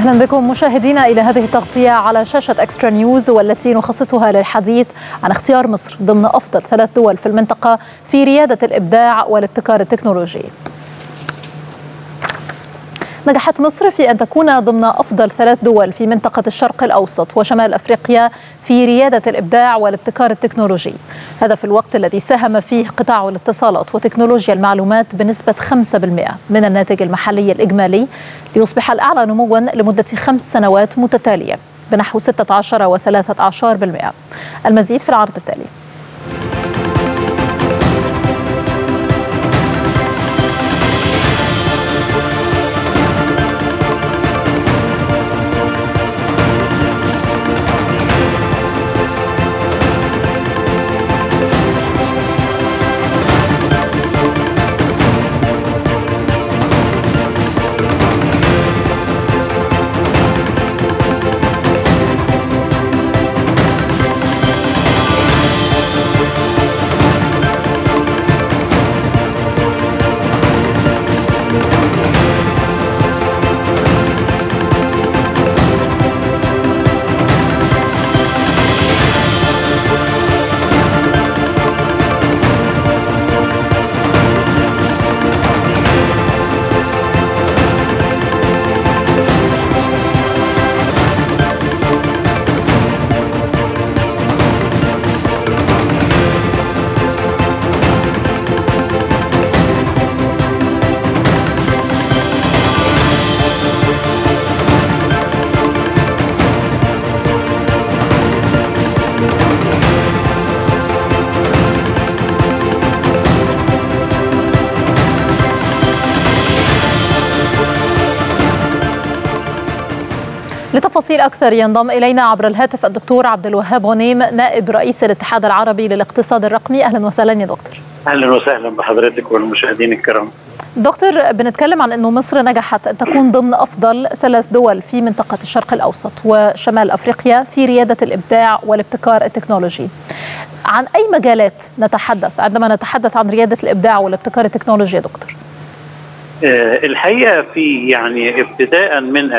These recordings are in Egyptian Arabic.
اهلا بكم مشاهدينا الى هذه التغطيه على شاشه اكسترا نيوز والتي نخصصها للحديث عن اختيار مصر ضمن افضل ثلاث دول في المنطقه في رياده الابداع والابتكار التكنولوجي. نجحت مصر في أن تكون ضمن أفضل ثلاث دول في منطقة الشرق الأوسط وشمال أفريقيا في ريادة الإبداع والابتكار التكنولوجي هذا في الوقت الذي ساهم فيه قطاع الاتصالات وتكنولوجيا المعلومات بنسبة 5% من الناتج المحلي الإجمالي ليصبح الأعلى نموا لمدة خمس سنوات متتالية بنحو 16 و13% المزيد في العرض التالي لتفاصيل أكثر ينضم إلينا عبر الهاتف الدكتور عبد الوهاب غنيم نائب رئيس الاتحاد العربي للاقتصاد الرقمي أهلا وسهلا يا دكتور اهلا وسهلا بحضرتك والمشاهدين الكرام دكتور بنتكلم عن أنه مصر نجحت أن تكون ضمن أفضل ثلاث دول في منطقة الشرق الأوسط وشمال أفريقيا في ريادة الإبداع والابتكار التكنولوجي عن أي مجالات نتحدث عندما نتحدث عن ريادة الإبداع والابتكار التكنولوجي يا دكتور الحقيقه في يعني ابتداء من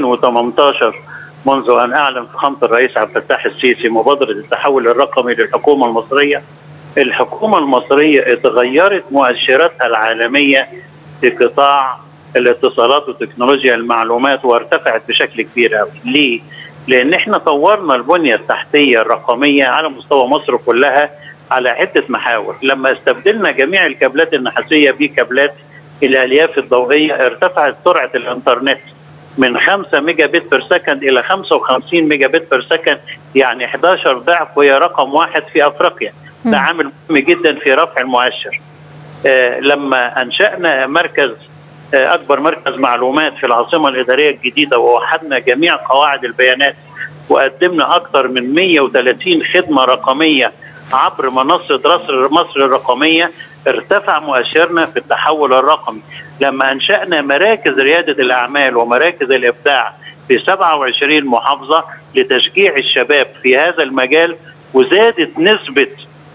2018 منذ ان اعلن فخامه الرئيس عبد الفتاح السيسي مبادره التحول الرقمي للحكومه المصريه الحكومه المصريه اتغيرت مؤشراتها العالميه في قطاع الاتصالات وتكنولوجيا المعلومات وارتفعت بشكل كبير قوي ليه؟ لان احنا طورنا البنيه التحتيه الرقميه على مستوى مصر كلها على عده محاور لما استبدلنا جميع الكابلات النحاسيه بكابلات الالياف الضوئيه ارتفعت سرعه الانترنت من 5 ميجا بت بير سكند الى 55 ميجا بت بير سكند يعني 11 ضعف وهي رقم واحد في افريقيا ده عامل مهم جدا في رفع المؤشر آه لما انشانا مركز آه اكبر مركز معلومات في العاصمه الاداريه الجديده ووحدنا جميع قواعد البيانات وقدمنا اكثر من 130 خدمه رقميه عبر منصه مصر مصر الرقميه ارتفع مؤشرنا في التحول الرقمي لما انشانا مراكز رياده الاعمال ومراكز الابداع في 27 محافظه لتشجيع الشباب في هذا المجال وزادت نسبه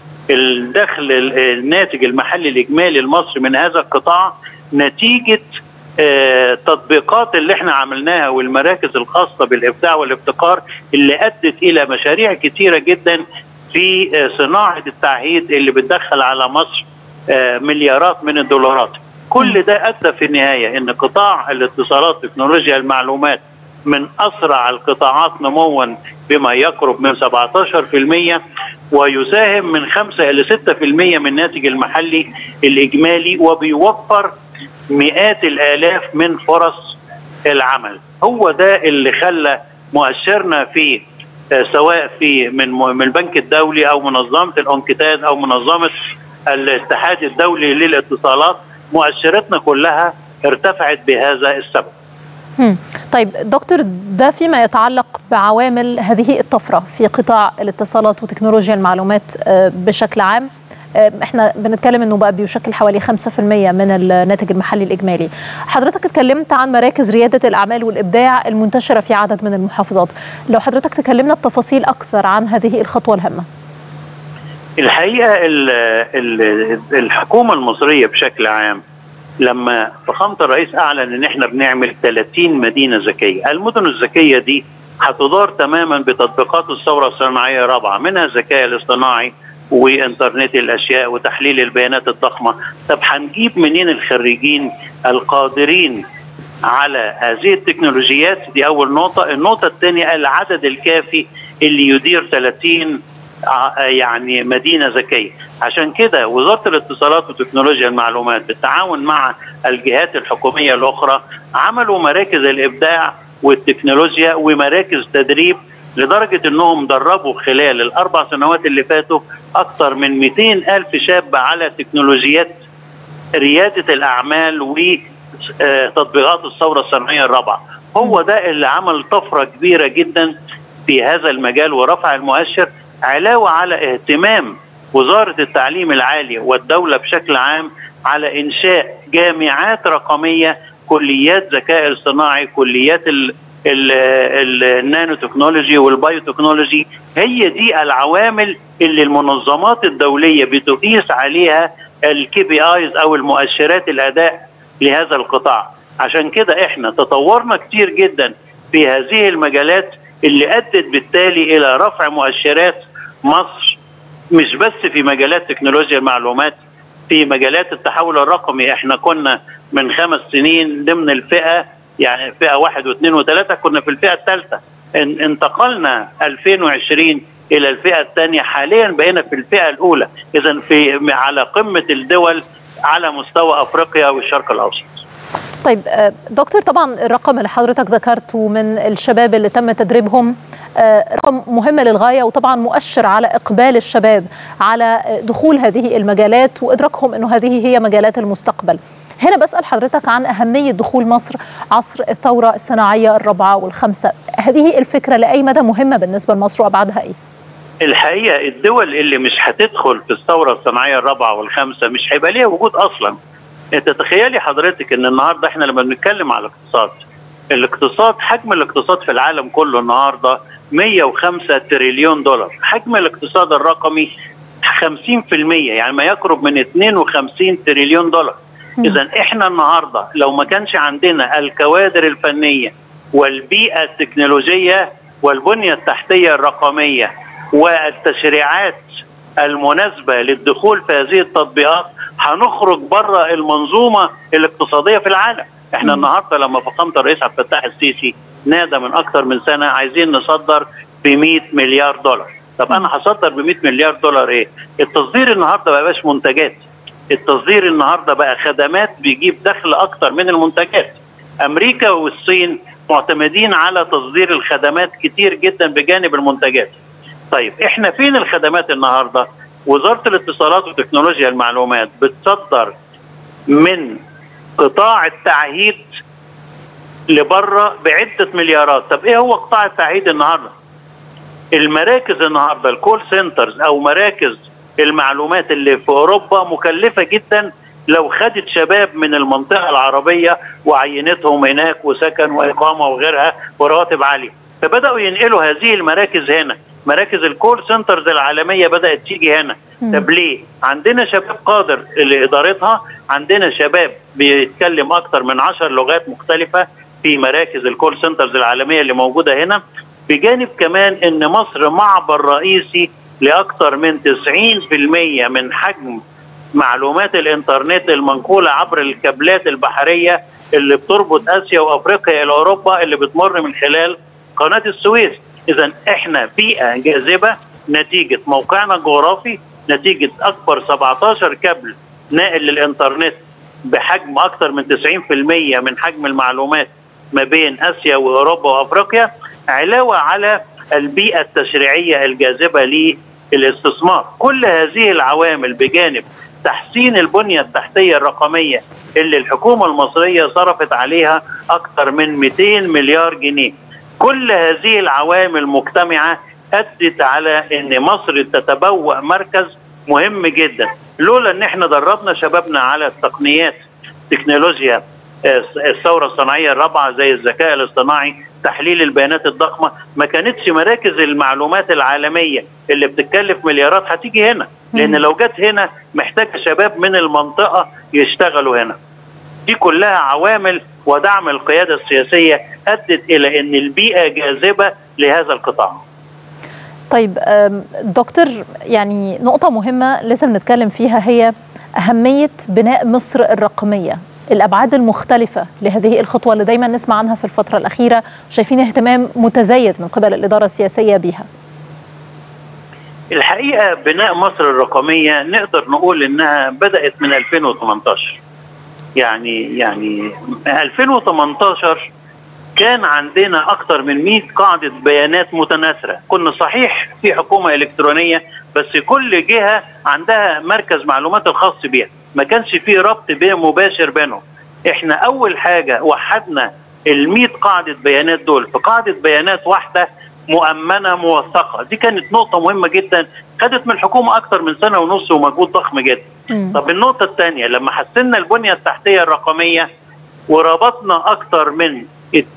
الدخل الناتج المحلي الاجمالي المصري من هذا القطاع نتيجه آه تطبيقات اللي احنا عملناها والمراكز الخاصه بالابداع والابتكار اللي ادت الى مشاريع كثيره جدا في آه صناعه التعهيد اللي بتدخل على مصر آه مليارات من الدولارات كل ده ادى في النهايه ان قطاع الاتصالات تكنولوجيا المعلومات من اسرع القطاعات نموا بما يقرب من 17% ويساهم من 5 الى 6% من الناتج المحلي الاجمالي وبيوفر مئات الالاف من فرص العمل هو ده اللي خلى مؤشرنا في سواء في من من البنك الدولي او منظمه الانكتاد او منظمه الاتحاد الدولي للاتصالات مؤشراتنا كلها ارتفعت بهذا السبب. طيب دكتور ده فيما يتعلق بعوامل هذه الطفره في قطاع الاتصالات وتكنولوجيا المعلومات بشكل عام احنا بنتكلم انه بقى بيشكل حوالي 5% من الناتج المحلي الاجمالي. حضرتك اتكلمت عن مراكز رياده الاعمال والابداع المنتشره في عدد من المحافظات. لو حضرتك تكلمنا بتفاصيل اكثر عن هذه الخطوه الهامه. الحقيقه ال ال الحكومه المصريه بشكل عام لما فخامه الرئيس اعلن ان احنا بنعمل 30 مدينه ذكيه، المدن الذكيه دي هتدار تماما بتطبيقات الثوره الصناعيه الرابعه منها الذكاء الاصطناعي وانترنت الاشياء وتحليل البيانات الضخمه، طب هنجيب منين الخريجين القادرين على هذه التكنولوجيات دي اول نقطه، النقطه الثانيه العدد الكافي اللي يدير 30 يعني مدينه ذكيه، عشان كده وزاره الاتصالات وتكنولوجيا المعلومات بالتعاون مع الجهات الحكوميه الاخرى عملوا مراكز الابداع والتكنولوجيا ومراكز تدريب لدرجه انهم دربوا خلال الاربع سنوات اللي فاتوا اكثر من 200 الف شاب على تكنولوجيات رياده الاعمال وتطبيقات الثوره الصناعيه الرابعه هو ده اللي عمل طفره كبيره جدا في هذا المجال ورفع المؤشر علاوه على اهتمام وزاره التعليم العالي والدوله بشكل عام على انشاء جامعات رقميه كليات ذكاء اصطناعي كليات ال النانو تكنولوجي والبايو تكنولوجي هي دي العوامل اللي المنظمات الدوليه بتقيس عليها الكي بي ايز او المؤشرات الاداء لهذا القطاع عشان كده احنا تطورنا كتير جدا في هذه المجالات اللي ادت بالتالي الى رفع مؤشرات مصر مش بس في مجالات تكنولوجيا المعلومات في مجالات التحول الرقمي احنا كنا من خمس سنين ضمن الفئه يعني فئه واحد واثنين وثلاثه كنا في الفئه الثالثه انتقلنا 2020 الى الفئه الثانيه حاليا بقينا في الفئه الاولى اذا في على قمه الدول على مستوى افريقيا والشرق الاوسط طيب دكتور طبعا الرقم اللي حضرتك ذكرته من الشباب اللي تم تدريبهم رقم مهم للغايه وطبعا مؤشر على اقبال الشباب على دخول هذه المجالات وادراكهم انه هذه هي مجالات المستقبل. هنا بسال حضرتك عن اهميه دخول مصر عصر الثوره الصناعيه الرابعه والخامسه، هذه الفكره لاي مدى مهمه بالنسبه لمصر وابعادها ايه؟ الحقيقه الدول اللي مش هتدخل في الثوره الصناعيه الرابعه والخامسه مش هيبقى ليها وجود اصلا. انت تخيلي حضرتك ان النهارده احنا لما بنتكلم على الاقتصاد الاقتصاد حجم الاقتصاد في العالم كله النهارده 105 تريليون دولار حجم الاقتصاد الرقمي 50% يعني ما يقرب من 52 تريليون دولار اذا احنا النهارده لو ما كانش عندنا الكوادر الفنيه والبيئه التكنولوجيه والبنيه التحتيه الرقميه والتشريعات المناسبه للدخول في هذه التطبيقات هنخرج بره المنظومه الاقتصاديه في العالم احنا النهارده لما فخامه الرئيس عبد الفتاح السيسي نادى من اكثر من سنه عايزين نصدر ب 100 مليار دولار طب انا هصدر ب 100 مليار دولار ايه التصدير النهارده ما بقاش منتجات التصدير النهارده بقى خدمات بيجيب دخل اكتر من المنتجات امريكا والصين معتمدين على تصدير الخدمات كتير جدا بجانب المنتجات طيب احنا فين الخدمات النهارده وزاره الاتصالات وتكنولوجيا المعلومات بتصدر من قطاع التعهيد لبره بعده مليارات طب ايه هو قطاع التعهيد النهارده المراكز النهارده الكول سنترز او مراكز المعلومات اللي في اوروبا مكلفه جدا لو خدت شباب من المنطقه العربيه وعينتهم هناك وسكن واقامه وغيرها ورواتب عاليه فبداوا ينقلوا هذه المراكز هنا مراكز الكول سنترز العالميه بدات تيجي هنا طب ليه عندنا شباب قادر لادارتها عندنا شباب بيتكلم اكثر من عشر لغات مختلفه في مراكز الكول سنترز العالميه اللي موجوده هنا بجانب كمان ان مصر معبر رئيسي لاكثر من 90% من حجم معلومات الانترنت المنقوله عبر الكابلات البحريه اللي بتربط اسيا وافريقيا الى اوروبا اللي بتمر من خلال قناه السويس اذا احنا بيئه جاذبه نتيجه موقعنا الجغرافي نتيجه اكبر 17 كابل ناقل للانترنت بحجم اكثر من 90% من حجم المعلومات ما بين اسيا واوروبا وافريقيا علاوه على البيئه التشريعيه الجاذبه للاستثمار كل هذه العوامل بجانب تحسين البنيه التحتيه الرقميه اللي الحكومه المصريه صرفت عليها اكثر من 200 مليار جنيه كل هذه العوامل مجتمعه ادت على ان مصر تتبوأ مركز مهم جدا لولا ان احنا دربنا شبابنا على التقنيات تكنولوجيا الثوره الصناعيه الرابعه زي الذكاء الاصطناعي تحليل البيانات الضخمه ما كانتش مراكز المعلومات العالميه اللي بتكلف مليارات هتيجي هنا لان لو جت هنا محتاجه شباب من المنطقه يشتغلوا هنا دي كلها عوامل ودعم القياده السياسيه ادت الى ان البيئه جاذبه لهذا القطاع. طيب دكتور يعني نقطه مهمه لازم نتكلم فيها هي اهميه بناء مصر الرقميه الابعاد المختلفه لهذه الخطوه اللي دايما نسمع عنها في الفتره الاخيره شايفين اهتمام متزايد من قبل الاداره السياسيه بها الحقيقه بناء مصر الرقميه نقدر نقول انها بدات من 2018 يعني يعني 2018 كان عندنا اكثر من 100 قاعده بيانات متناثره كنا صحيح في حكومه الكترونيه بس كل جهه عندها مركز معلومات الخاص بيها ما كانش في ربط بين مباشر بينهم احنا اول حاجه وحدنا ال قاعده بيانات دول في قاعده بيانات واحده مؤمنه موثقه دي كانت نقطه مهمه جدا خدت من الحكومه اكثر من سنه ونص ومجهود ضخم جدا م. طب النقطه الثانيه لما حسنا البنيه التحتيه الرقميه وربطنا اكثر من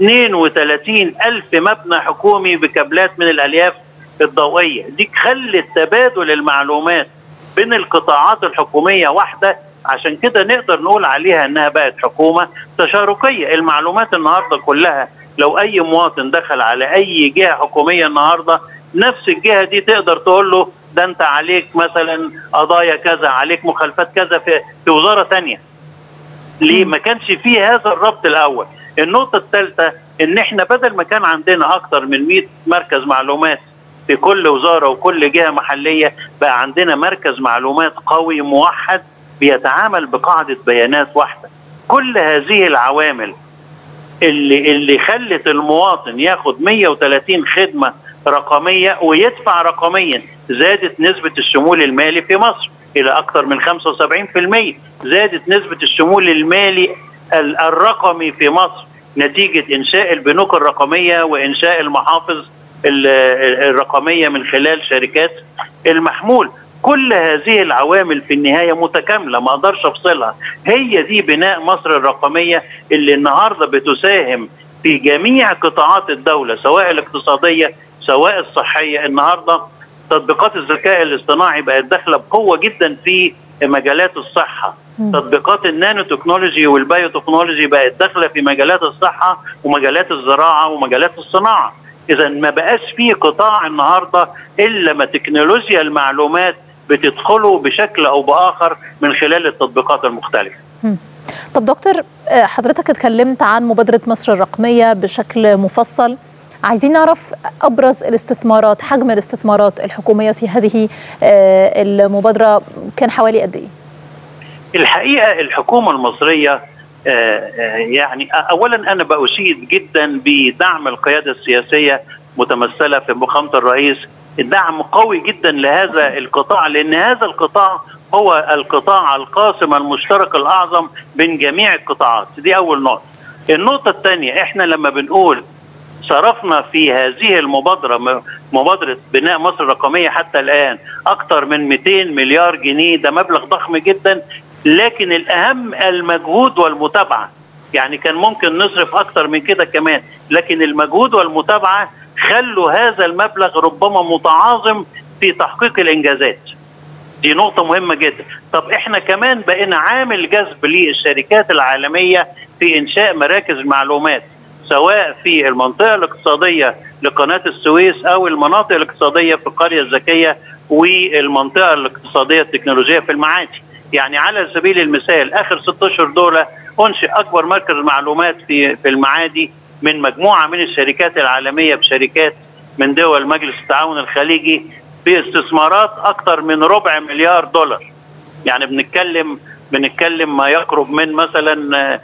32 ألف مبنى حكومي بكابلات من الألياف الضوئية دي خلت تبادل المعلومات بين القطاعات الحكومية واحدة عشان كده نقدر نقول عليها انها بقت حكومه تشاركيه، المعلومات النهارده كلها لو اي مواطن دخل على اي جهه حكوميه النهارده نفس الجهه دي تقدر تقول له ده انت عليك مثلا قضايا كذا، عليك مخالفات كذا في في وزاره ثانيه. ليه؟ ما كانش فيه هذا الربط الاول. النقطه الثالثه ان احنا بدل ما كان عندنا اكثر من 100 مركز معلومات في كل وزاره وكل جهه محليه بقى عندنا مركز معلومات قوي موحد بيتعامل بقاعده بيانات واحده كل هذه العوامل اللي اللي خلت المواطن ياخد 130 خدمه رقميه ويدفع رقميا زادت نسبه الشمول المالي في مصر الى اكثر من 75% زادت نسبه الشمول المالي الرقمي في مصر نتيجه انشاء البنوك الرقميه وانشاء المحافظ الرقميه من خلال شركات المحمول كل هذه العوامل في النهايه متكامله ما اقدرش افصلها هي دي بناء مصر الرقميه اللي النهارده بتساهم في جميع قطاعات الدوله سواء الاقتصاديه سواء الصحيه النهارده تطبيقات الذكاء الاصطناعي بقت داخله بقوه جدا في مجالات الصحه تطبيقات النانو تكنولوجي والبايو تكنولوجي بقت داخله في مجالات الصحه ومجالات الزراعه ومجالات الصناعه اذا ما بقاش في قطاع النهارده الا ما تكنولوجيا المعلومات بتدخله بشكل او باخر من خلال التطبيقات المختلفه. طب دكتور حضرتك اتكلمت عن مبادره مصر الرقميه بشكل مفصل عايزين نعرف ابرز الاستثمارات حجم الاستثمارات الحكوميه في هذه المبادره كان حوالي قد ايه؟ الحقيقه الحكومه المصريه يعني اولا انا باشيد جدا بدعم القياده السياسيه متمثله في فخامه الرئيس الدعم قوي جدا لهذا القطاع لان هذا القطاع هو القطاع القاسم المشترك الاعظم بين جميع القطاعات دي اول نقطه النقطه الثانيه احنا لما بنقول صرفنا في هذه المبادرة مبادرة بناء مصر الرقمية حتى الآن أكثر من 200 مليار جنيه ده مبلغ ضخم جدا لكن الأهم المجهود والمتابعة يعني كان ممكن نصرف أكثر من كده كمان لكن المجهود والمتابعة خلوا هذا المبلغ ربما متعاظم في تحقيق الإنجازات دي نقطة مهمة جدا طب احنا كمان بقينا عامل جذب للشركات العالمية في إنشاء مراكز معلومات سواء في المنطقة الاقتصادية لقناة السويس أو المناطق الاقتصادية في القرية الذكية والمنطقة الاقتصادية التكنولوجية في المعادي يعني على سبيل المثال آخر ست أشهر دول أنشئ أكبر مركز معلومات في في المعادي من مجموعة من الشركات العالمية بشركات من دول مجلس التعاون الخليجي باستثمارات أكثر من ربع مليار دولار يعني بنتكلم بنتكلم ما يقرب من مثلا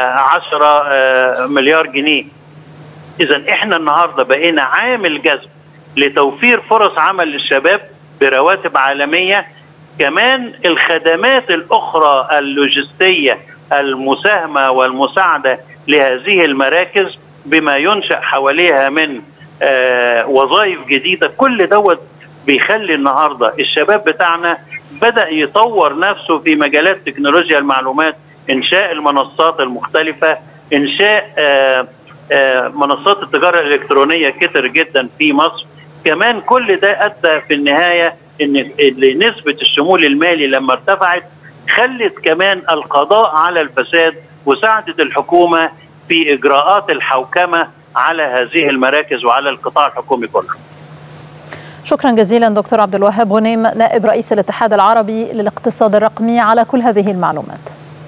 10 مليار جنيه اذا احنا النهارده بقينا عامل جذب لتوفير فرص عمل للشباب برواتب عالميه كمان الخدمات الاخرى اللوجستيه المساهمه والمساعده لهذه المراكز بما ينشا حواليها من وظائف جديده كل دوت بيخلي النهارده الشباب بتاعنا بدا يطور نفسه في مجالات تكنولوجيا المعلومات انشاء المنصات المختلفه انشاء آآ آآ منصات التجاره الالكترونيه كتر جدا في مصر كمان كل ده ادى في النهايه ان نسبه الشمول المالي لما ارتفعت خلت كمان القضاء على الفساد وساعدت الحكومه في اجراءات الحوكمه على هذه المراكز وعلى القطاع الحكومي كله. شكرا جزيلا دكتور عبد الوهاب غنيم نائب رئيس الاتحاد العربي للاقتصاد الرقمي على كل هذه المعلومات.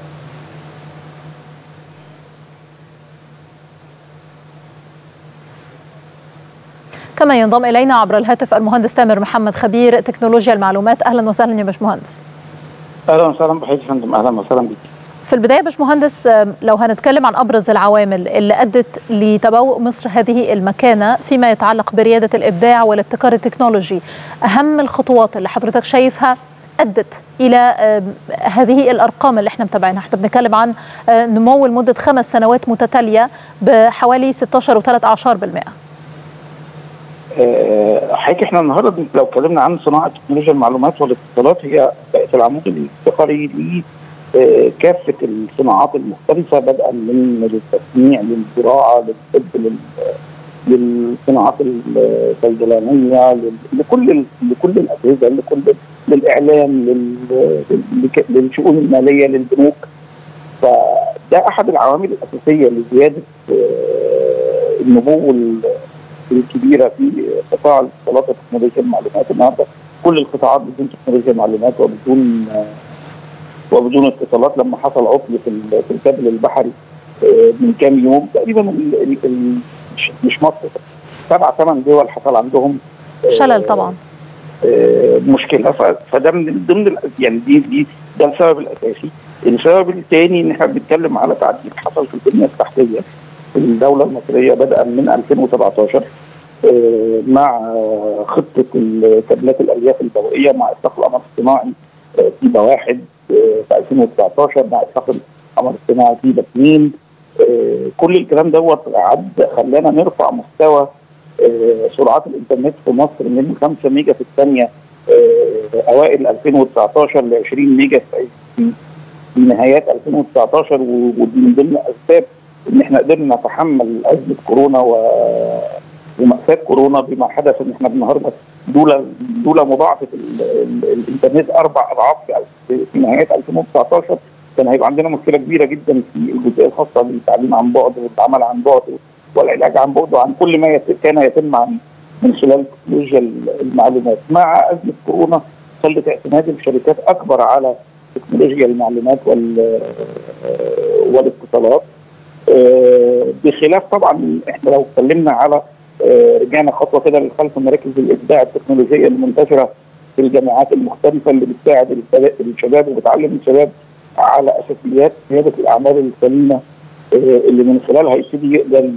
كما ينضم الينا عبر الهاتف المهندس تامر محمد خبير تكنولوجيا المعلومات اهلا وسهلا يا باشمهندس. اهلا وسهلا بحضرتك يا فندم اهلا وسهلا بك. في البدايه باشمهندس لو هنتكلم عن ابرز العوامل اللي ادت لتبوء مصر هذه المكانه فيما يتعلق برياده الابداع والابتكار التكنولوجي اهم الخطوات اللي حضرتك شايفها ادت الى هذه الارقام اللي احنا متابعينها احنا بنتكلم عن نمو لمده خمس سنوات متتاليه بحوالي 16.3% حضرتك احنا النهارده لو اتكلمنا عن صناعه تكنولوجيا المعلومات والاتصالات هي بقت العمود الفقري كافه الصناعات المختلفه بدءا من التصنيع للزراعه للطب للصناعات الصيدلانيه لكل لكل الاجهزه لكل للاعلام للشؤون الماليه للبنوك فده احد العوامل الاساسيه لزياده النمو الكبيره في قطاع الاتصالات وتكنولوجيا المعلومات النهارده كل القطاعات بدون تكنولوجيا المعلومات وبدون وبدون اتصالات لما حصل عطل في الكابل البحري من كام يوم تقريبا مش مصر سبع ثمان دول حصل عندهم شلل طبعا مشكله فده من ضمن يعني دي دي ده السبب الاساسي السبب الثاني ان احنا بنتكلم على تعديل حصل في البنيه التحتيه في الدوله المصريه بدءا من 2017 مع خطه كابلات الالياف الضوئيه مع اطلاق القمر الصناعي تيبا واحد في 2019 مع اطلاق القمر الصناعي تيبا اثنين كل الكلام دوت عد خلانا نرفع مستوى سرعات الانترنت في مصر من 5 ميجا في الثانيه اوائل 2019 ل 20 ميجا في نهايات 2019 ودي من ضمن اسباب ان احنا قدرنا نتحمل ازمه كورونا و ومأساة كورونا بما حدث ان احنا النهارده دولة دولة مضاعفة الانترنت اربع اضعاف في نهاية 2019 كان هيبقى عندنا مشكلة كبيرة جدا في الجزئية الخاصة بالتعليم عن بعد والعمل عن بعد والعلاج عن بعد وعن كل ما كان يتم عن من خلال تكنولوجيا المعلومات مع ازمة كورونا خلت اعتماد الشركات اكبر على تكنولوجيا المعلومات وال والاتصالات بخلاف طبعا احنا لو اتكلمنا على رجعنا خطوه كده للخلف مراكز الابداع التكنولوجيه المنتشره في الجامعات المختلفه اللي بتساعد الشباب وبتعلم الشباب على اساسيات قياده الاعمال السليمه اللي من خلالها يبتدي يقدر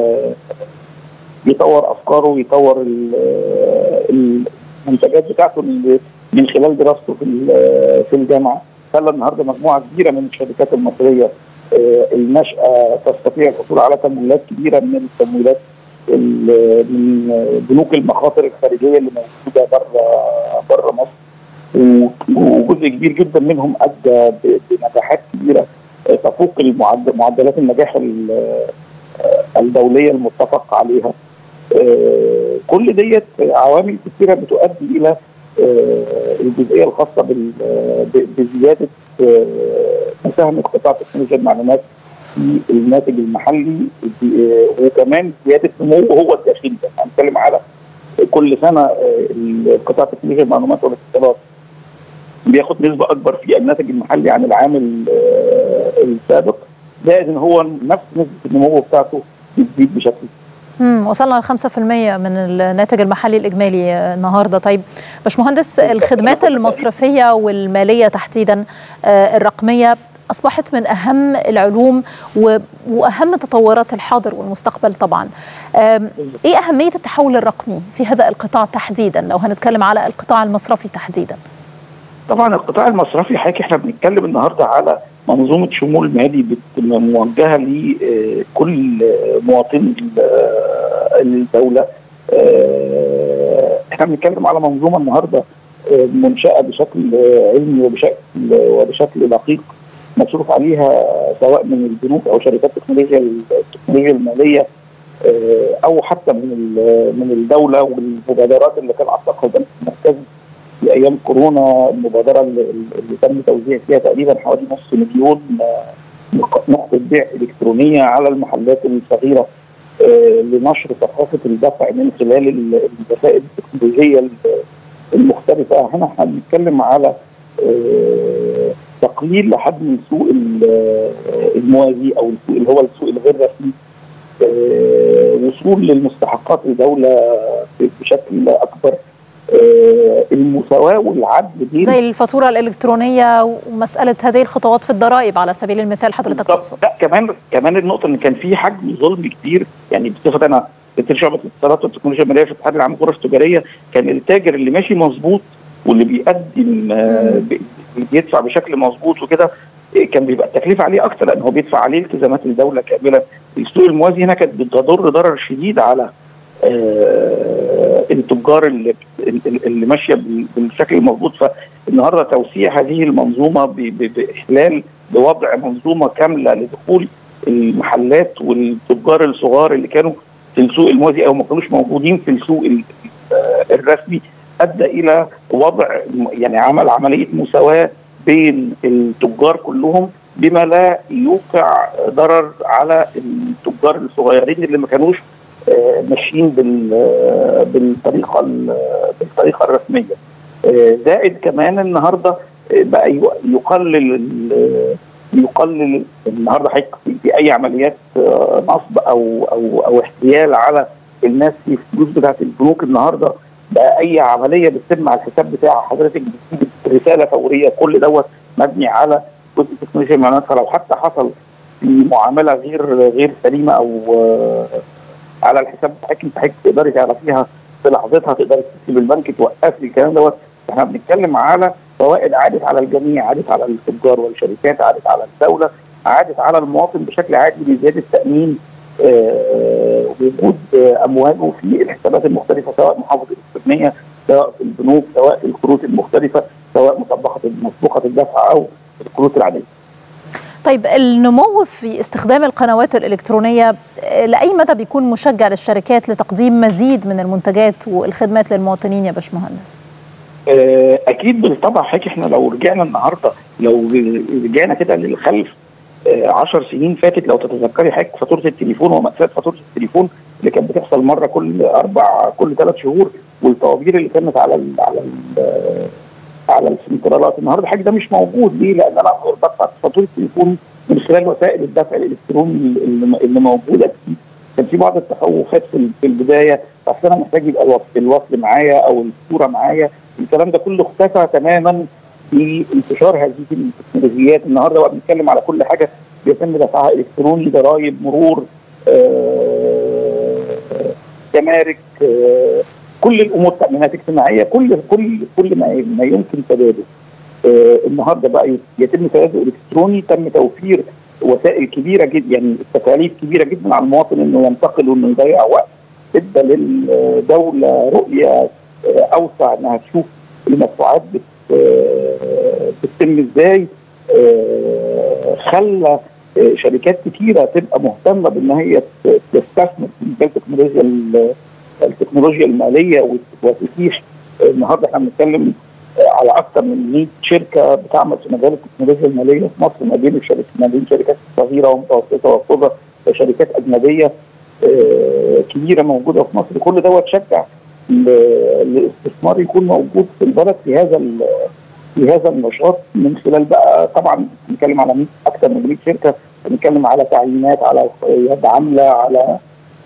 يطور افكاره ويطور المنتجات بتاعته من خلال دراسته في في الجامعه خلى النهارده مجموعه كبيره من الشركات المصريه الناشئه تستطيع الحصول على تمويلات كبيره من التمويلات من بنوك المخاطر الخارجيه اللي موجوده بره بره مصر وجزء كبير جدا منهم ادى بنجاحات كبيره تفوق معدلات النجاح الدوليه المتفق عليها كل ديت عوامل كثيره بتؤدي الى الجزئيه الخاصه بزياده مساهمه قطاع تكنولوجيا المعلومات في الناتج المحلي وكمان زياده نموه هو الداخلي هنتكلم على كل سنه قطاع تكنولوجيا المعلومات والاتصالات بياخد نسبه اكبر في الناتج المحلي عن العام السابق زائد ان هو نفس نسبه النمو بتاعته بتزيد بشكل امم وصلنا ل 5% من الناتج المحلي الاجمالي النهارده طيب باشمهندس الخدمات المصرفيه والماليه تحديدا الرقميه اصبحت من اهم العلوم واهم تطورات الحاضر والمستقبل طبعا ايه اهميه التحول الرقمي في هذا القطاع تحديدا لو هنتكلم على القطاع المصرفي تحديدا طبعا القطاع المصرفي حضرتك احنا بنتكلم النهارده على منظومه شمول مالي موجهه لكل مواطن الدوله احنا بنتكلم على منظومه النهارده منشاه بشكل علمي وبشكل وبشكل دقيق مصروف عليها سواء من البنوك او شركات التكنولوجيا التكنولوجيا الماليه او حتى من من الدوله والمبادرات اللي كان اطلقها البنك المركزي في ايام كورونا المبادره اللي, اللي تم توزيع فيها تقريبا حوالي نص مليون نقطه بيع الكترونيه على المحلات الصغيره لنشر ثقافه الدفع من خلال الوسائل التكنولوجيه المختلفه هنا احنا بنتكلم على تقليل لحد من سوق الموازي او السوق اللي هو السوق الغير رسمي وصول للمستحقات الدوله بشكل اكبر المساواه والعدل بين زي الفاتوره الالكترونيه ومساله هذه الخطوات في الضرائب على سبيل المثال حضرتك تقصد لا كمان كمان النقطه ان كان في حجم ظلم كبير يعني بصفه انا كنت شعبه الاتصالات والتكنولوجيا الماليه في الاتحاد العام للغرف التجاريه كان التاجر اللي ماشي مظبوط واللي بيقدم آه بيدفع بشكل مظبوط وكده كان بيبقى التكلفه عليه اكتر لان هو بيدفع عليه التزامات الدوله كامله السوق الموازي هنا كانت بتضر ضرر شديد على آه التجار اللي اللي ماشيه بالشكل المظبوط فالنهارده توسيع هذه المنظومه باحلال بوضع منظومه كامله لدخول المحلات والتجار الصغار اللي كانوا في السوق الموازي او ما كانوش موجودين في السوق الرسمي ادى الى وضع يعني عمل عمليه مساواه بين التجار كلهم بما لا يوقع ضرر على التجار الصغيرين اللي ما كانوش ماشيين بالطريقه بالطريقه الرسميه زائد كمان النهارده بقى يقلل يقلل النهارده في اي عمليات نصب او او او احتيال على الناس في الفلوس بتاعت البنوك النهارده بقى اي عمليه بتتم على الحساب بتاع حضرتك بتجيب رساله فوريه كل دوت مبني على جزء تكنولوجيا المعلومات فلو حتى حصل في معامله غير غير سليمه او على الحساب بتاعك انت حضرتك تقدري تعرفيها في لحظتها تقدري تسيب البنك توقف لي الكلام دوت احنا بنتكلم على فوائد عادت على الجميع عادت على التجار والشركات عادت على الدوله عادت على المواطن بشكل عادي بزياده تامين آه وجود آه امواله في الحسابات المختلفه سواء محافظه الالكترونيه سواء في البنوك سواء في الكروت المختلفه سواء مسبقه مسبوقه الدفع او الكروت العاديه. طيب النمو في استخدام القنوات الإلكترونية لأي مدى بيكون مشجع للشركات لتقديم مزيد من المنتجات والخدمات للمواطنين يا باشمهندس؟ أكيد بالطبع حضرتك احنا لو رجعنا النهارده لو رجعنا كده للخلف 10 سنين فاتت لو تتذكري حضرتك فاتوره التليفون ومأساة فاتوره التليفون اللي كانت بتحصل مره كل اربع كل ثلاث شهور والطوابير اللي كانت على ال على ال على السنترالات النهارده حاجه ده مش موجود ليه؟ لان انا اقدر بدفع فاتوره التليفون من خلال وسائل الدفع الالكتروني اللي, اللي موجوده فيه كان في بعض التخوفات في البدايه اصل انا محتاج يبقى الوصل, الوصل معايا او الصوره معايا الكلام ده كله اختفى تماما في انتشار هذه التكنولوجيات النهارده بقى بنتكلم على كل حاجه بيتم دفعها الكتروني ضرائب مرور جمارك آه آه كل الامور تامينات اجتماعيه كل كل كل ما, ما يمكن تبادل آه النهارده بقى يتم تبادل الكتروني تم توفير وسائل كبيره جدا يعني التكاليف كبيره جدا على المواطن انه ينتقل وانه يضيع وقت ادى للدوله رؤيه اوسع انها تشوف المدفوعات بتتم ازاي خلى شركات كتيره تبقى مهتمه بان هي تستثمر في مجال التكنولوجيا التكنولوجيا الماليه وتتيح النهارده احنا بنتكلم على اكثر من 100 شركه بتعمل في مجال التكنولوجيا الماليه في مصر ما بين الشركات ما بين شركات صغيره ومتوسطه وكبرى وشركات اجنبيه كبيره موجوده في مصر كل دوت شجع الاستثمار يكون موجود في البلد في هذا في هذا النشاط من خلال بقى طبعا بنتكلم على 100 اكثر من 100 شركه بنتكلم على تعيينات على يد عامله على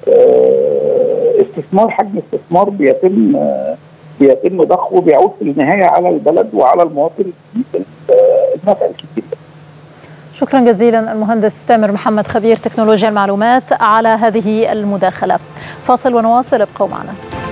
استثمار حجم استثمار بيتم بيتم ضخه بيعود في النهايه على البلد وعلى المواطن النفع الكبير شكرا جزيلا المهندس تامر محمد خبير تكنولوجيا المعلومات على هذه المداخله فاصل ونواصل ابقوا معنا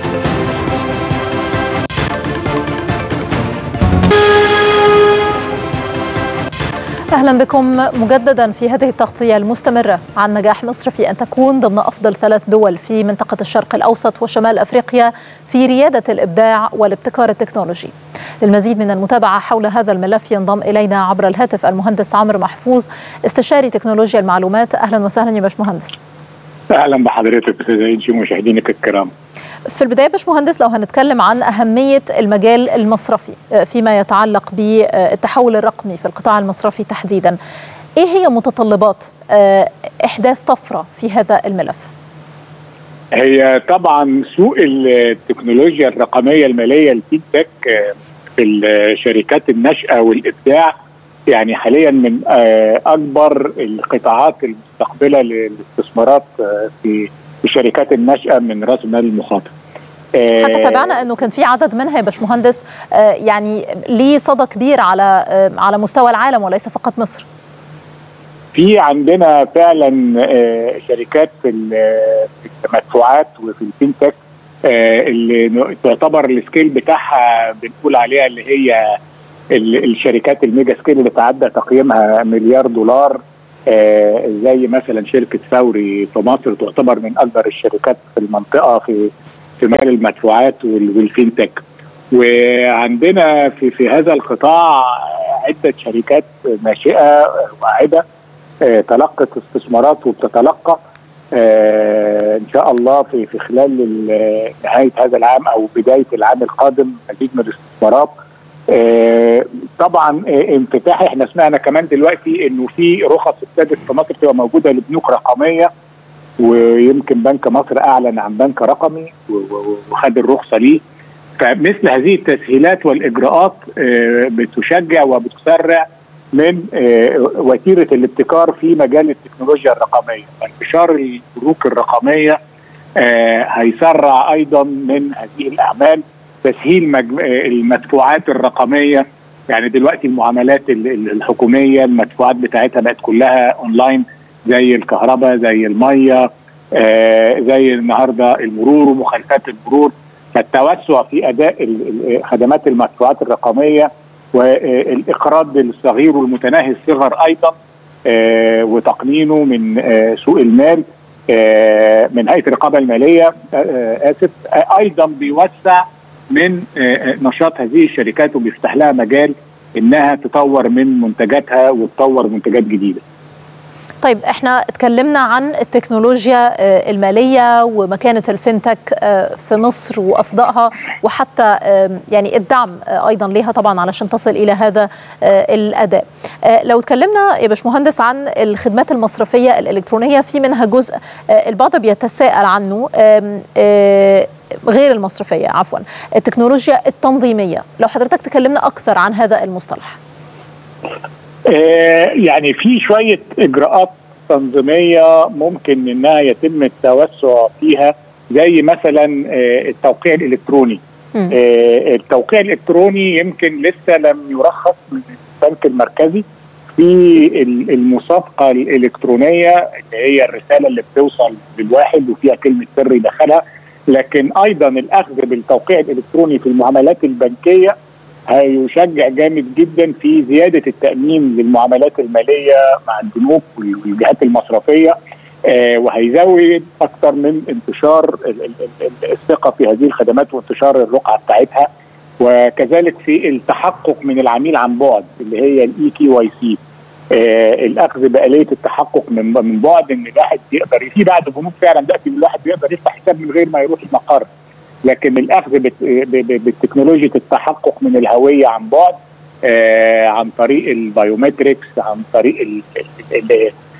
اهلا بكم مجددا في هذه التغطيه المستمره عن نجاح مصر في ان تكون ضمن افضل ثلاث دول في منطقه الشرق الاوسط وشمال افريقيا في رياده الابداع والابتكار التكنولوجي. للمزيد من المتابعه حول هذا الملف ينضم الينا عبر الهاتف المهندس عمرو محفوظ استشاري تكنولوجيا المعلومات اهلا وسهلا يا باشمهندس. اهلا بحضرتك استاذ انجي ومشاهدينك الكرام. في البدايه باشمهندس لو هنتكلم عن اهميه المجال المصرفي فيما يتعلق بالتحول الرقمي في القطاع المصرفي تحديدا ايه هي متطلبات احداث طفره في هذا الملف؟ هي طبعا سوق التكنولوجيا الرقميه الماليه الفيدتك في الشركات الناشئه والابداع يعني حاليا من اكبر القطاعات المستقبله للاستثمارات في الشركات الناشئه من راس المال المخاطر. حتى تابعنا انه كان في عدد منها يا باشمهندس يعني ليه صدى كبير على على مستوى العالم وليس فقط مصر. في عندنا فعلا شركات في المدفوعات وفي الفينتك اللي تعتبر السكيل بتاعها بنقول عليها اللي هي الشركات الميجا سكيل اللي تعدى تقييمها مليار دولار زي مثلا شركه ثوري في مصر تعتبر من اكبر الشركات في المنطقه في في مجال المدفوعات والفينتك وعندنا في في هذا القطاع عده شركات ناشئه واعده تلقت استثمارات وبتتلقى ان شاء الله في في خلال نهايه هذا العام او بدايه العام القادم مزيد من الاستثمارات طبعا انفتاح احنا سمعنا كمان دلوقتي انه في رخص ابتدت في مصر تبقى موجوده لبنوك رقميه ويمكن بنك مصر اعلن عن بنك رقمي وخد الرخصه ليه فمثل هذه التسهيلات والاجراءات بتشجع وبتسرع من وتيره الابتكار في مجال التكنولوجيا الرقميه انتشار البنوك الرقميه هيسرع ايضا من هذه الاعمال تسهيل المدفوعات الرقميه يعني دلوقتي المعاملات الحكوميه المدفوعات بتاعتها بقت كلها اونلاين زي الكهرباء زي الميه آه زي النهارده المرور ومخالفات المرور فالتوسع في اداء خدمات المدفوعات الرقميه والاقراض الصغير والمتناهي الصغر ايضا آه وتقنينه من آه سوق المال آه من هيئه الرقابه الماليه آه اسف آه ايضا بيوسع من آه نشاط هذه الشركات وبيفتح لها مجال انها تطور من منتجاتها وتطور منتجات جديده. طيب احنا اتكلمنا عن التكنولوجيا الماليه ومكانه الفinتك في مصر واصدائها وحتى يعني الدعم ايضا ليها طبعا علشان تصل الى هذا الاداء. لو اتكلمنا يا باشمهندس عن الخدمات المصرفيه الالكترونيه في منها جزء البعض بيتساءل عنه غير المصرفيه عفوا التكنولوجيا التنظيميه لو حضرتك تكلمنا اكثر عن هذا المصطلح. يعني في شويه اجراءات تنظيميه ممكن انها يتم التوسع فيها زي مثلا التوقيع الالكتروني التوقيع الالكتروني يمكن لسه لم يرخص من البنك المركزي في المصافقه الالكترونيه اللي هي الرساله اللي بتوصل للواحد وفيها كلمه سر يدخلها لكن ايضا الاخذ بالتوقيع الالكتروني في المعاملات البنكيه هيشجع جامد جدا في زياده التامين للمعاملات الماليه مع البنوك والجهات المصرفيه آه وهيزود اكثر من انتشار الثقه في هذه الخدمات وانتشار الرقعه بتاعتها وكذلك في التحقق من العميل عن بعد اللي هي الاي كي واي سي الاخذ باليه التحقق من من بعد ان الواحد يقدر في بعض البنوك فعلا دلوقتي الواحد بيقدر يفتح حساب من غير ما يروح المقر لكن الاخذ بالتكنولوجيا التحقق من الهويه عن بعد آه عن طريق البايومتريكس عن طريق ال ال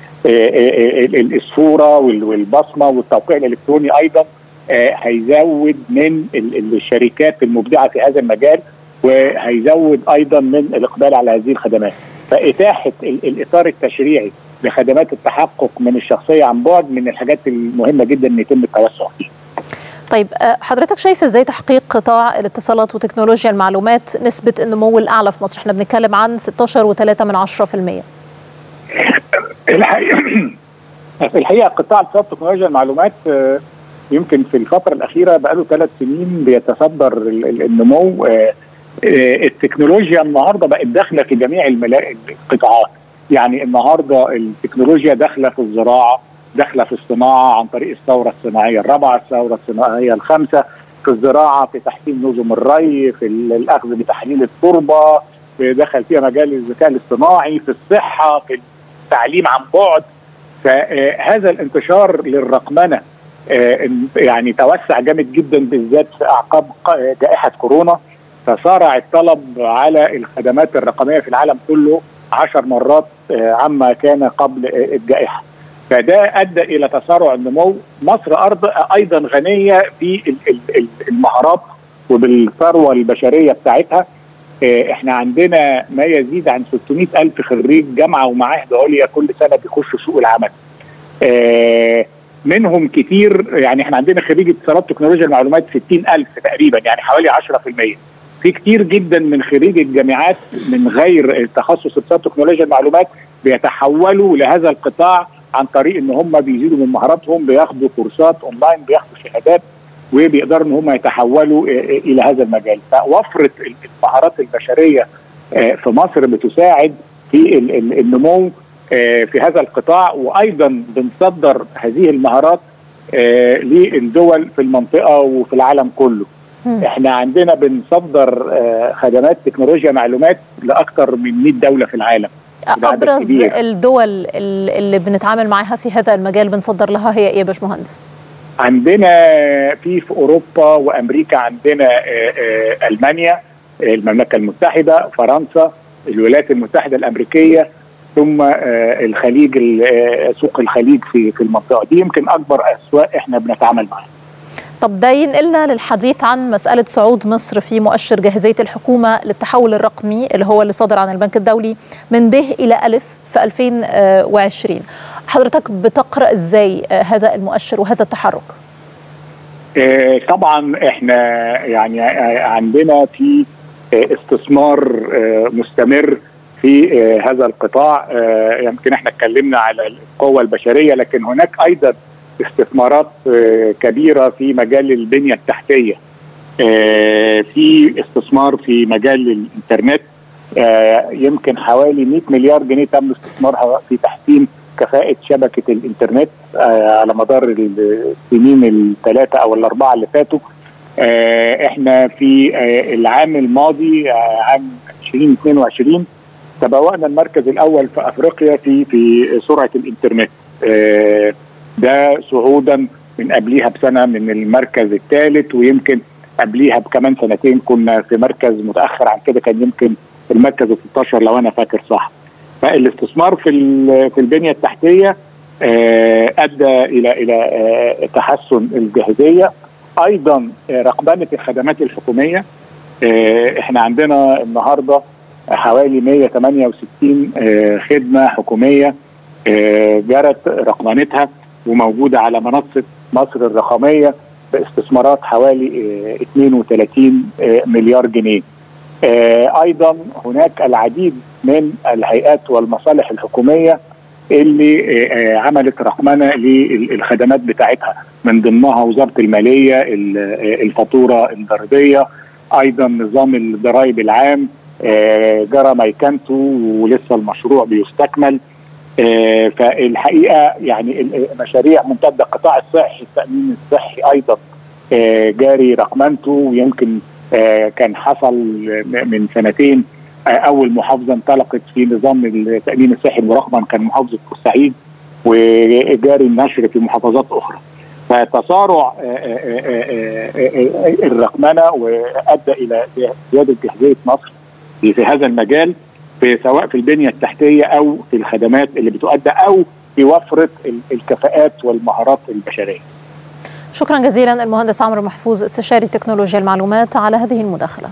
ال الصوره والبصمه والتوقيع الالكتروني ايضا آه هيزود من الشركات المبدعه في هذا المجال وهيزود ايضا من الاقبال على هذه الخدمات فاتاحه الاطار التشريعي لخدمات التحقق من الشخصيه عن بعد من الحاجات المهمه جدا ان يتم التوسع فيها. طيب حضرتك شايف ازاي تحقيق قطاع الاتصالات وتكنولوجيا المعلومات نسبة النمو الأعلى في مصر؟ احنا بنتكلم عن 16.3 من 10%. الحقيقة في الحقيقة قطاع الاتصالات وتكنولوجيا المعلومات يمكن في الفترة الأخيرة بقاله ثلاث سنين بيتصدر النمو التكنولوجيا النهارده بقت داخلة في جميع القطاعات يعني النهارده التكنولوجيا داخلة في الزراعة داخله في الصناعه عن طريق الثوره الصناعيه الرابعه الثوره الصناعيه الخامسه في الزراعه في تحسين نظم الري في الاخذ بتحليل التربه دخل فيها مجال الذكاء الاصطناعي في الصحه في التعليم عن بعد فهذا الانتشار للرقمنه يعني توسع جامد جدا بالذات في اعقاب جائحه كورونا فصارع الطلب على الخدمات الرقميه في العالم كله عشر مرات عما كان قبل الجائحة فده أدى إلى تسارع النمو مصر أرض أيضا غنية في المهارات وبالثروة البشرية بتاعتها احنا عندنا ما يزيد عن 600 ألف خريج جامعة ومعاهد عليا كل سنة بيخشوا سوق العمل اه منهم كتير يعني احنا عندنا خريج اتصالات تكنولوجيا المعلومات 60 ألف تقريبا يعني حوالي 10% في كتير جدا من خريج الجامعات من غير تخصص اتصالات تكنولوجيا المعلومات بيتحولوا لهذا القطاع عن طريق ان هم بيزيدوا من مهاراتهم بياخدوا كورسات اونلاين بياخدوا شهادات وبيقدروا ان هم يتحولوا الى هذا المجال فوفره المهارات البشريه في مصر بتساعد في النمو في هذا القطاع وايضا بنصدر هذه المهارات للدول في المنطقه وفي العالم كله احنا عندنا بنصدر خدمات تكنولوجيا معلومات لاكثر من 100 دوله في العالم ابرز الدول اللي بنتعامل معها في هذا المجال بنصدر لها هي ايه يا باشمهندس؟ عندنا في في اوروبا وامريكا عندنا المانيا المملكه المتحده فرنسا الولايات المتحده الامريكيه ثم الخليج سوق الخليج في في المنطقه دي يمكن اكبر اسواق احنا بنتعامل معاها طب ده ينقلنا للحديث عن مسألة صعود مصر في مؤشر جاهزية الحكومة للتحول الرقمي اللي هو اللي صادر عن البنك الدولي من ب إلى ألف في 2020 حضرتك بتقرأ إزاي هذا المؤشر وهذا التحرك؟ طبعا احنا يعني عندنا في استثمار مستمر في هذا القطاع يمكن احنا اتكلمنا على القوة البشرية لكن هناك أيضا استثمارات كبيره في مجال البنيه التحتيه في استثمار في مجال الانترنت يمكن حوالي 100 مليار جنيه تم استثمارها في تحسين كفاءه شبكه الانترنت على مدار السنين الثلاثه او الاربعه اللي فاتوا احنا في العام الماضي عام 2022 تبوأنا المركز الاول في افريقيا في في سرعه الانترنت ده صعودا من قبليها بسنه من المركز الثالث ويمكن قبليها بكمان سنتين كنا في مركز متاخر عن كده كان يمكن المركز ال 16 لو انا فاكر صح فالاستثمار في في البنيه التحتيه ادى الى الى تحسن الجاهزيه ايضا رقمنه الخدمات الحكوميه احنا عندنا النهارده حوالي 168 خدمه حكوميه جرت رقمنتها وموجودة على منصة مصر الرقمية باستثمارات حوالي 32 مليار جنيه أيضا هناك العديد من الهيئات والمصالح الحكومية اللي عملت رقمنة للخدمات بتاعتها من ضمنها وزارة المالية الفاتورة الضريبية أيضا نظام الضرائب العام جرى ميكانته ولسه المشروع بيستكمل آه فالحقيقه يعني مشاريع ممتده القطاع الصحي التامين الصحي ايضا آه جاري رقمنته ويمكن آه كان حصل من سنتين اول محافظه انطلقت في نظام التامين الصحي المرقم كان محافظه بورسعيد وجاري النشر في محافظات اخرى فتسارع الرقمنه وادى الى زياده جاهزيه مصر في هذا المجال في سواء في البنيه التحتيه او في الخدمات اللي بتؤدى او في وفره الكفاءات والمهارات البشريه. شكرا جزيلا المهندس عمرو محفوظ استشاري تكنولوجيا المعلومات على هذه المداخله.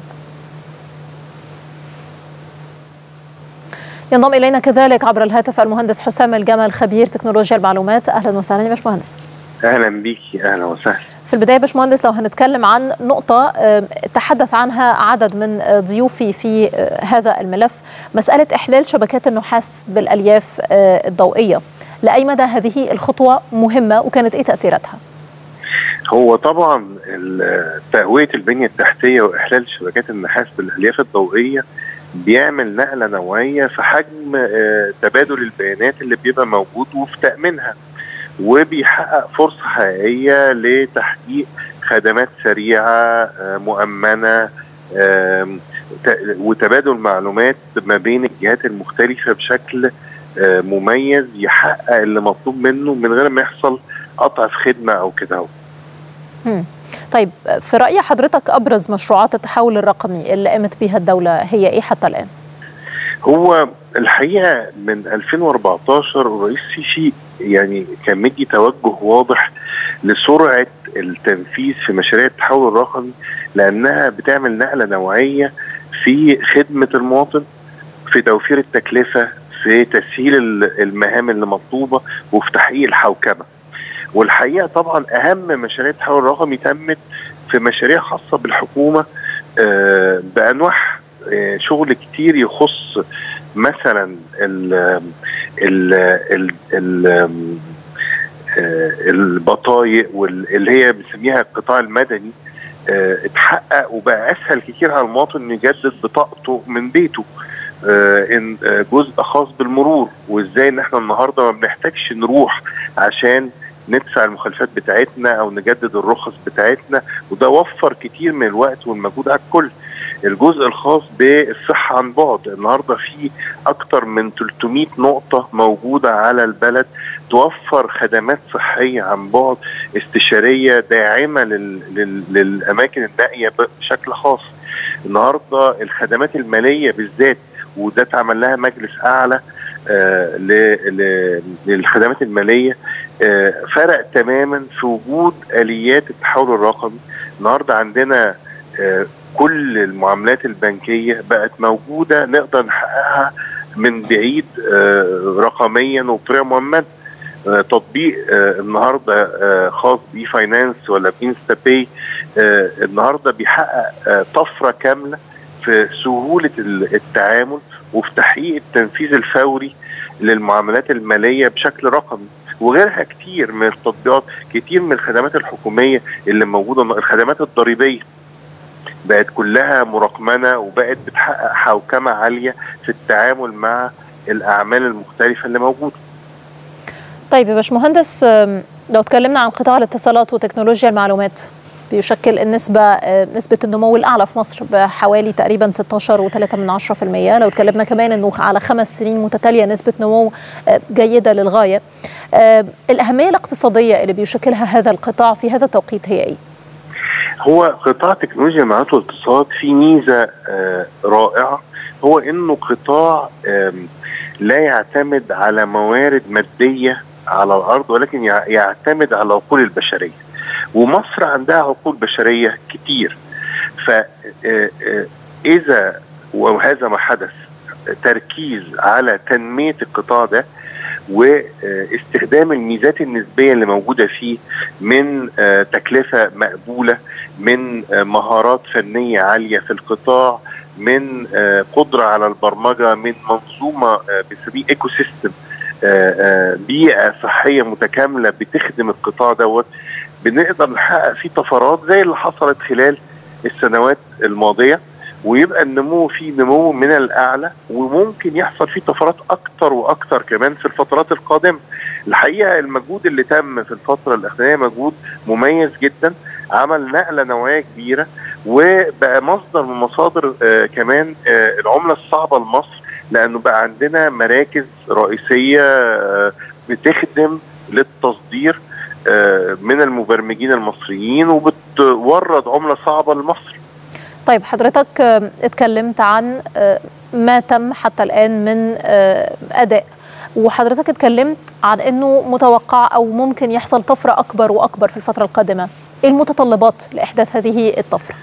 ينضم الينا كذلك عبر الهاتف المهندس حسام الجمل خبير تكنولوجيا المعلومات اهلا وسهلا يا باشمهندس. اهلا بيكي اهلا وسهلا. في البدايه باشمهندس لو هنتكلم عن نقطه تحدث عنها عدد من ضيوفي في هذا الملف مساله احلال شبكات النحاس بالالياف الضوئيه لاي مدى هذه الخطوه مهمه وكانت ايه تاثيراتها هو طبعا تقويه البنيه التحتيه واحلال شبكات النحاس بالالياف الضوئيه بيعمل نقله نوعيه في حجم تبادل البيانات اللي بيبقى موجود وفي تامينها وبيحقق فرصة حقيقية لتحقيق خدمات سريعة مؤمنة وتبادل معلومات ما بين الجهات المختلفة بشكل مميز يحقق اللي مطلوب منه من غير ما يحصل قطع في خدمة أو كده طيب في رأي حضرتك أبرز مشروعات التحول الرقمي اللي قامت بها الدولة هي إيه حتى الآن؟ هو الحقيقه من 2014 الرئيس السيسي يعني كان مدي توجه واضح لسرعه التنفيذ في مشاريع التحول الرقمي لانها بتعمل نقله نوعيه في خدمه المواطن في توفير التكلفه في تسهيل المهام اللي مطلوبه وفي تحقيق الحوكمه. والحقيقه طبعا اهم مشاريع التحول الرقمي تمت في مشاريع خاصه بالحكومه آه بانواعها آه شغل كتير يخص مثلا ال ال ال ال البطايق واللي هي بنسميها القطاع المدني اه اتحقق وبقى اسهل كتير على المواطن انه يجدد بطاقته من بيته اه ان اه جزء خاص بالمرور وازاي ان احنا النهارده ما بنحتاجش نروح عشان ندفع المخالفات بتاعتنا او نجدد الرخص بتاعتنا وده وفر كتير من الوقت والمجهود على الكل الجزء الخاص بالصحة عن بعد النهاردة في أكتر من 300 نقطة موجودة على البلد توفر خدمات صحية عن بعد استشارية داعمة لل... لل... للأماكن النائية بشكل خاص النهاردة الخدمات المالية بالذات وده اتعمل لها مجلس أعلى آه ل... ل... للخدمات المالية آه فرق تماما في وجود آليات التحول الرقمي النهاردة عندنا آه كل المعاملات البنكيه بقت موجوده نقدر نحققها من بعيد رقميا وبطريقه مؤمنه تطبيق النهارده خاص بي فاينانس ولا بانستا باي النهارده بيحقق طفره كامله في سهوله التعامل وفي تحقيق التنفيذ الفوري للمعاملات الماليه بشكل رقمي وغيرها كتير من التطبيقات كتير من الخدمات الحكوميه اللي موجوده الخدمات الضريبيه بقت كلها مرقمنه وبقت بتحقق حوكمه عاليه في التعامل مع الاعمال المختلفه اللي موجوده. طيب يا باشمهندس لو اتكلمنا عن قطاع الاتصالات وتكنولوجيا المعلومات بيشكل النسبة نسبة النمو الأعلى في مصر بحوالي تقريبا 16.3 من 10% لو اتكلمنا كمان أنه على خمس سنين متتالية نسبة نمو جيدة للغاية الأهمية الاقتصادية اللي بيشكلها هذا القطاع في هذا التوقيت هي إيه؟ هو قطاع تكنولوجيا المعلومات والاتصالات فيه ميزه آه رائعه هو انه قطاع آه لا يعتمد على موارد ماديه على الارض ولكن يعتمد على العقول البشريه ومصر عندها عقول بشريه كتير فاذا وهذا ما حدث تركيز على تنميه القطاع ده واستخدام الميزات النسبيه اللي موجوده فيه من تكلفه مقبوله من مهارات فنيه عاليه في القطاع من قدره على البرمجه من منظومه بنسميه ايكو سيستم بيئه صحيه متكامله بتخدم القطاع دوت بنقدر نحقق فيه طفرات زي اللي حصلت خلال السنوات الماضيه ويبقى النمو فيه نمو من الاعلى وممكن يحصل فيه طفرات اكتر واكتر كمان في الفترات القادمه. الحقيقه المجهود اللي تم في الفتره الاخرانيه مجهود مميز جدا عمل نقله نوعيه كبيره وبقى مصدر من مصادر آه كمان آه العمله الصعبه لمصر لانه بقى عندنا مراكز رئيسيه آه بتخدم للتصدير آه من المبرمجين المصريين وبتورد عمله صعبه لمصر. طيب حضرتك اتكلمت عن ما تم حتى الآن من أداء وحضرتك اتكلمت عن أنه متوقع أو ممكن يحصل طفرة أكبر وأكبر في الفترة القادمة إيه المتطلبات لإحداث هذه الطفرة؟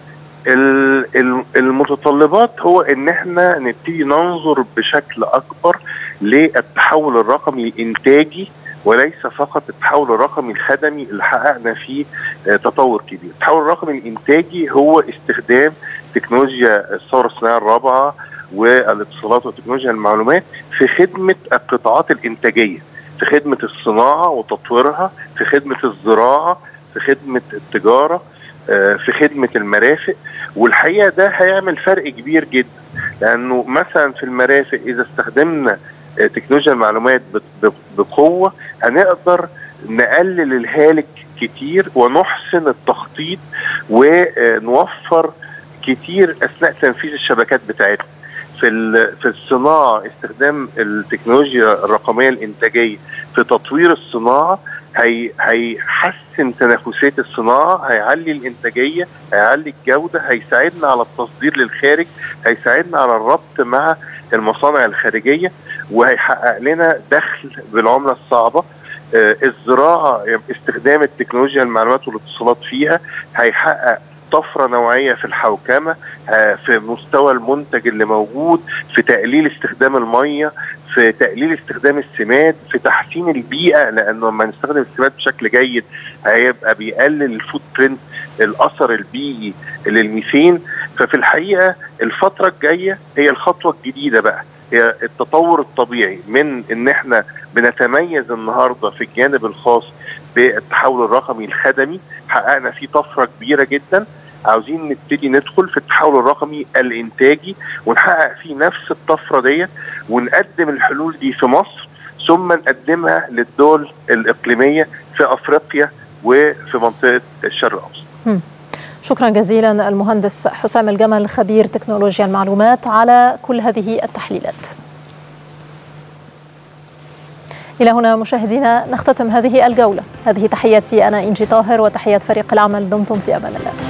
المتطلبات هو ان احنا نبتدي ننظر بشكل اكبر للتحول الرقمي الانتاجي وليس فقط التحول الرقمي الخدمي اللي حققنا فيه تطور كبير التحول الرقمي الانتاجي هو استخدام تكنولوجيا الثوره الصناعيه الرابعه والاتصالات وتكنولوجيا المعلومات في خدمه القطاعات الانتاجيه في خدمه الصناعه وتطويرها في خدمه الزراعه في خدمه التجاره في خدمه المرافق والحقيقه ده هيعمل فرق كبير جدا لانه مثلا في المرافق اذا استخدمنا تكنولوجيا المعلومات بقوه هنقدر نقلل الهالك كتير ونحسن التخطيط ونوفر كتير اثناء تنفيذ الشبكات بتاعتنا في في الصناعه استخدام التكنولوجيا الرقميه الانتاجيه في تطوير الصناعه هي هيحسن تنافسيه الصناعه هيعلي الانتاجيه هيعلي الجوده هيساعدنا على التصدير للخارج هيساعدنا على الربط مع المصانع الخارجيه وهيحقق لنا دخل بالعمله الصعبه الزراعه استخدام التكنولوجيا المعلومات والاتصالات فيها هيحقق طفره نوعيه في الحوكمه في مستوى المنتج اللي موجود في تقليل استخدام الميه في تقليل استخدام السماد في تحسين البيئه لانه لما نستخدم السماد بشكل جيد هيبقى بيقلل الفوت برنت الاثر البيئي للميثين ففي الحقيقه الفتره الجايه هي الخطوه الجديده بقى هي التطور الطبيعي من ان احنا بنتميز النهارده في الجانب الخاص بالتحول الرقمي الخدمي حققنا فيه طفره كبيره جدا عاوزين نبتدي ندخل في التحول الرقمي الانتاجي ونحقق فيه نفس الطفره ديت ونقدم الحلول دي في مصر ثم نقدمها للدول الاقليميه في افريقيا وفي منطقه الشرق الاوسط. شكرا جزيلا المهندس حسام الجمل خبير تكنولوجيا المعلومات على كل هذه التحليلات. إلى هنا مشاهدينا نختتم هذه الجولة هذه تحياتي أنا إنجي طاهر وتحيات فريق العمل دمتم في أمان الله